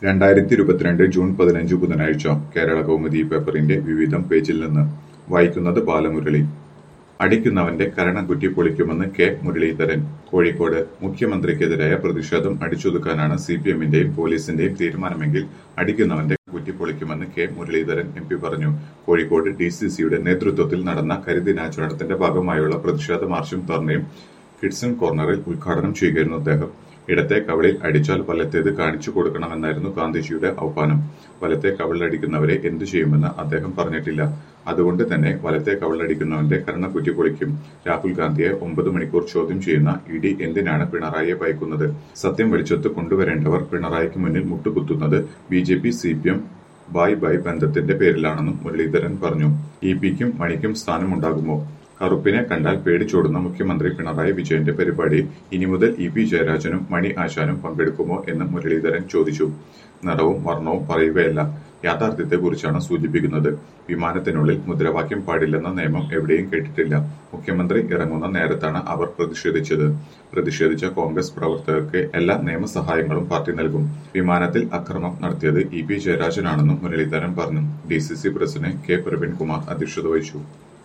രണ്ടായിരത്തി ഇരുപത്തിരണ്ട് ജൂൺ പതിനഞ്ച് ബുധനാഴ്ച കേരള കൗമുദി പേപ്പറിന്റെ വിവിധം പേജിൽ നിന്ന് വായിക്കുന്നത് ബാലമുരളി അടിക്കുന്നവന്റെ കരണക്കുറ്റി പൊളിക്കുമെന്ന് കെ മുരളീധരൻ കോഴിക്കോട് മുഖ്യമന്ത്രിക്കെതിരായ പ്രതിഷേധം അടിച്ചൊതുക്കാനാണ് സി പി എമ്മിന്റെയും പോലീസിന്റെയും തീരുമാനമെങ്കിൽ അടിക്കുന്നവന്റെ കുറ്റി പൊളിക്കുമെന്ന് കെ മുരളീധരൻ എം പി പറഞ്ഞു കോഴിക്കോട് ഡി സി സിയുടെ നേതൃത്വത്തിൽ നടന്ന കരിദിനാചരണത്തിന്റെ ഭാഗമായുള്ള പ്രതിഷേധ മാർച്ചും ധർണയും കിഡ്സൺ കോർണറിൽ ഉദ്ഘാടനം ചെയ്യുകയായിരുന്നു അദ്ദേഹം ഇടത്തെ കവിളിൽ അടിച്ചാൽ വലത്തേത് കാണിച്ചു കൊടുക്കണമെന്നായിരുന്നു ഗാന്ധിജിയുടെ ആഹ്വാനം വലത്തെ കവിളടിക്കുന്നവരെ എന്തു ചെയ്യുമെന്ന് അദ്ദേഹം പറഞ്ഞിട്ടില്ല അതുകൊണ്ട് തന്നെ വലത്തെ കവിളടിക്കുന്നവന്റെ കർണക്കുറ്റി പൊളിക്കും രാഹുൽ ഗാന്ധിയെ ഒമ്പത് മണിക്കൂർ ചോദ്യം ചെയ്യുന്ന ഇ ഡി എന്തിനാണ് പിണറായിയെ ഭയക്കുന്നത് സത്യം വെളിച്ചത്ത് കൊണ്ടുവരേണ്ടവർ പിണറായിക്ക് മുന്നിൽ മുട്ടുകുത്തുന്നത് B J P C P M ബായ് ബായ് ബന്ധത്തിന്റെ പേരിലാണെന്നും മുരളീധരൻ പറഞ്ഞു ഇ പിക്കും മണിക്കും സ്ഥാനമുണ്ടാകുമോ കറുപ്പിനെ കണ്ടാൽ പേടിച്ചോടുന്ന മുഖ്യമന്ത്രി പിണറായി വിജയന്റെ പരിപാടിയിൽ ഇനി മുതൽ ഇ പി ജയരാജനും മണി ആശാനും പങ്കെടുക്കുമോ എന്ന് മുരളീധരൻ ചോദിച്ചു നിറവും വർണ്ണവും പറയുകയല്ല യാഥാർത്ഥ്യത്തെക്കുറിച്ചാണ് സൂചിപ്പിക്കുന്നത് വിമാനത്തിനുള്ളിൽ മുദ്രാവാക്യം പാടില്ലെന്ന നിയമം എവിടെയും കേട്ടിട്ടില്ല മുഖ്യമന്ത്രി ഇറങ്ങുന്ന നേരത്താണ് അവർ പ്രതിഷേധിച്ചത് പ്രതിഷേധിച്ച കോൺഗ്രസ് പ്രവർത്തകർക്ക് എല്ലാ നിയമസഹായങ്ങളും പാർട്ടി നൽകും വിമാനത്തിൽ അക്രമം നടത്തിയത് ഇ പി ജയരാജനാണെന്നും മുരളീധരൻ പറഞ്ഞു D C C president K Praveenkumar അധ്യക്ഷത വഹിച്ചു